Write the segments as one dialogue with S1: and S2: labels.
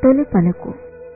S1: తొలి పలుకు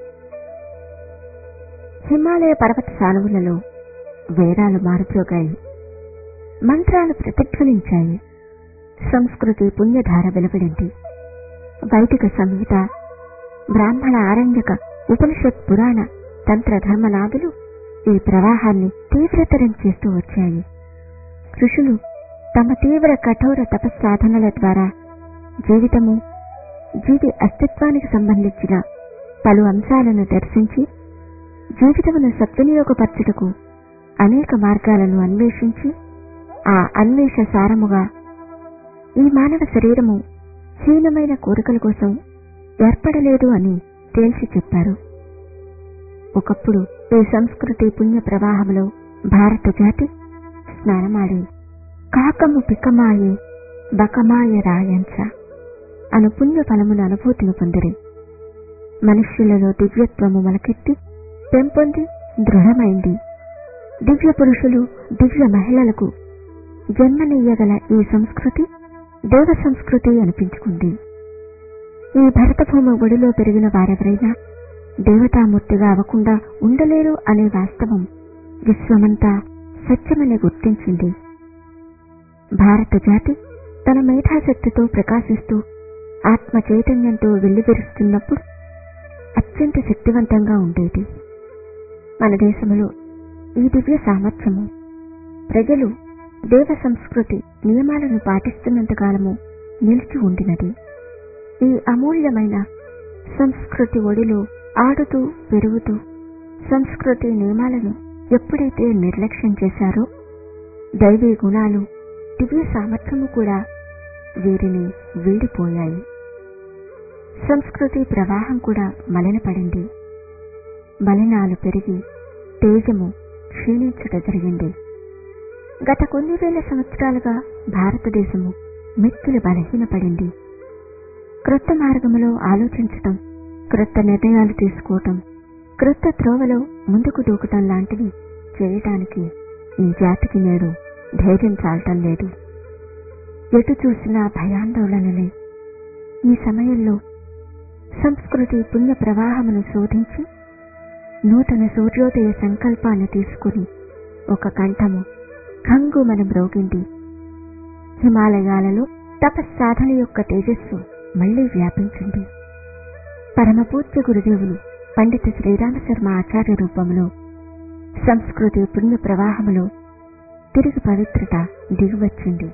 S1: హిమాలయ పర్వత సానువులలో వేదాలు మారుప్రోగాయి మంత్రాలు ప్రతిధ్వనించాయి సంస్కృతి పుణ్యధార వెలువడింది వైదిక సంహిత బ్రాహ్మణ ఆరణ్యక ఉపనిషత్ పురాణ తంత్ర ధర్మనాదులు ఈ ప్రవాహాన్ని తీవ్రతరం చేస్తూ వచ్చాయి ఋషులు తమ తీవ్ర కఠోర తపస్సాధనల ద్వారా జీవితము జీవి అస్తిత్వానికి సంబంధించిన పలు అంశాలను దర్శించి జీవితమును సద్వినియోగపరచుటకు అనేక మార్గాలను అన్వేషించి ఆ అన్వేష సారముగా ఈ మానవ శరీరము హీనమైన కోరికల కోసం ఏర్పడలేదు అని తేల్చి చెప్పారు ఒకప్పుడు ఈ సంస్కృతి పుణ్య ప్రవాహంలో భారత జాతి స్నానమాడి కాకము పికమాయే బకమాయ రాయంచ అను పుణ్య ఫలముల అనుభూతిని పొందిరి మనుష్యులలో దివ్యత్వము మొలకెత్తి పెంపొంది దృఢమైంది దివ్య పురుషులు దివ్య మహిళలకు జన్మనియ్యగల ఈ సంస్కృతి దేవ సంస్కృతి అనిపించుకుంది ఈ భరతభూమి ఒడిలో పెరిగిన వారెవరైనా దేవతామూర్తిగా అవ్వకుండా ఉండలేరు అనే వాస్తవం విశ్వమంతా సత్యమని గుర్తించింది భారత జాతి తన మేధాశక్తితో ప్రకాశిస్తూ ఆత్మ చైతన్యంతో వెల్లివిరుస్తున్నప్పుడు అత్యంత శక్తివంతంగా ఉండేది మన దేశంలో ఈ దివ్య సామర్థ్యము ప్రజలు దేవ సంస్కృతి నియమాలను పాటిస్తున్నంతకాలము నిలిచి ఉండినది ఈ అమూల్యమైన సంస్కృతి ఒడిలో ఆడుతూ పెరుగుతూ సంస్కృతి నియమాలను ఎప్పుడైతే నిర్లక్ష్యం చేశారో దైవీ గుణాలు దివ్య సామర్థ్యము కూడా వీరిని వీడిపోయాయి సంస్కృతి ప్రవాహం కూడా మలినపడింది మలినాలు పెరిగి తేజము క్షీణించుట జరిగింది గత కొన్ని వేల సంవత్సరాలుగా భారతదేశము మిక్కిలి బలహీనపడింది క్రొత్త మార్గములో ఆలోచించటం క్రొత్త నిర్ణయాలు తీసుకోవటం క్రొత్త త్రోవలో ముందుకు దూకటం లాంటివి చేయటానికి ఈ జాతికి నేడు ధైర్యం చాలటం లేదు ఎటు చూసినా భయాందోళనలే ఈ సమయంలో సంస్కృతి పుణ్య ప్రవాహమును శోధించి నూతన సూర్యోదయ సంకల్పాన్ని తీసుకుని ఒక కంఠము కంగుమని మ్రోగింది హిమాలయాలలో తపస్సాధన యొక్క తేజస్సు మళ్లీ వ్యాపించింది పరమపూజ్య గురుదేవులు పండిత శ్రీరామశర్మ ఆచార్య రూపంలో సంస్కృతి పుణ్య ప్రవాహములో తిరిగి పవిత్రత దిగివచ్చింది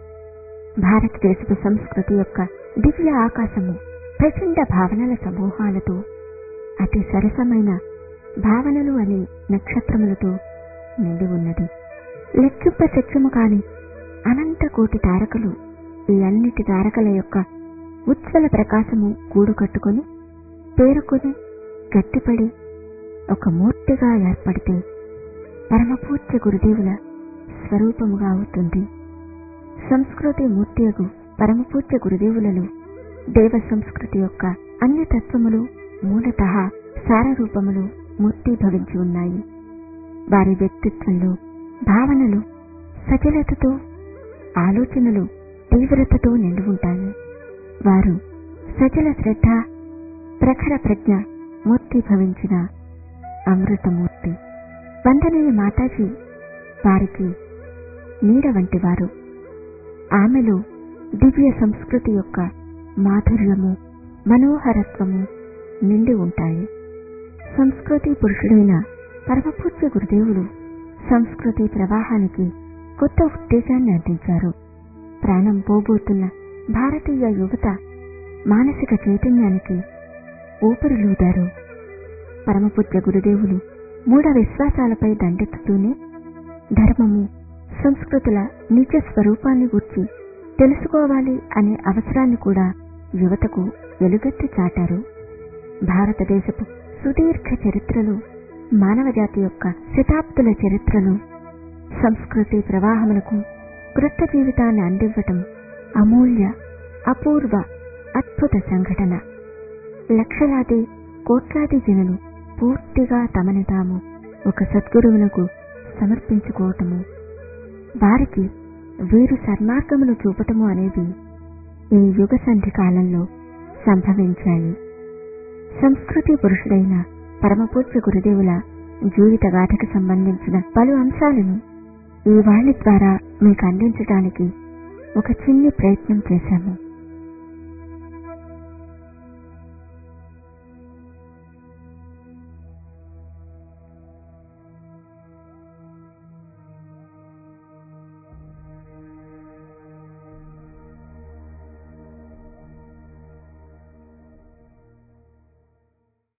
S1: భారతదేశపు సంస్కృతి యొక్క దివ్య ఆకాశము ప్రచండ భావనల సమూహాలతో అతి సరసమైన భావనలు అనే నక్షత్రములతో నిండి ఉన్నది లెక్కింప శక్యము కాని అనంత కోటి తారకలు ఈ అన్నిటి తారకల యొక్క ఉజ్వల ప్రకాశము గూడు కట్టుకొని పేరుకొని గట్టిపడి ఒక మూర్తిగా ఏర్పడితే పరమపూజ్య గురుదేవుల స్వరూపముగా అవుతుంది సంస్కృతి మూర్తియగు పరమపూజ్య గురుదేవులలో దేవ సంస్కృతి యొక్క అన్ని తత్వములు మూలత సారరూపములు మూర్తిభవించి ఉన్నాయి వారి వ్యక్తిత్వంలో భావనలు సజలతతో ఆలోచనలు తీవ్రతతో నిండి ఉంటాయి వారు సజల శ్రద్ధ ప్రఖర ప్రజ్ఞ మూర్తిభవించిన అమృతమూర్తి వందనీయ మాతాజీ వారికి నీడ వంటి వారు ఆమెలో దివ్య సంస్కృతి యొక్క మాధుర్యము మనోహరత్వము నిండి ఉంటాయి సంస్కృతి పురుషుడైన పరమపూజ్య గురుదేవులు సంస్కృతి ప్రవాహానికి కొత్త ఉత్తేజాన్ని అందించారు ప్రాణం పోబోతున్న భారతీయ యువత మానసిక చైతన్యానికి ఊపిరిలూదారు పరమపూజ్య గురుదేవులు మూఢ విశ్వాసాలపై దండెత్తుతూనే ధర్మము సంస్కృతుల నిజ స్వరూపాన్ని గూర్చి తెలుసుకోవాలి అనే అవసరాన్ని కూడా యువతకు వెలుగెత్తి చాటారు భారతదేశపు సుదీర్ఘ చరిత్రలో మానవజాతి యొక్క శతాబ్దుల చరిత్రలో సంస్కృతి ప్రవాహములకు కృత జీవితాన్ని అందివ్వటం అమూల్య అపూర్వ అద్భుత సంఘటన లక్షలాది కోట్లాది జనులు పూర్తిగా తమని తాము ఒక సద్గురువులకు సమర్పించుకోవటము వారికి వీరు సన్మార్గమును చూపటము అనేవి ఈ యుగ సంధి కాలంలో సంభవించాయి సంస్కృతి పురుషుడైన పరమపూజ్య గురుదేవుల జీవిత గాథకు సంబంధించిన పలు అంశాలను ఈ వాణి ద్వారా మీకు అందించడానికి ఒక చిన్ని ప్రయత్నం చేశాము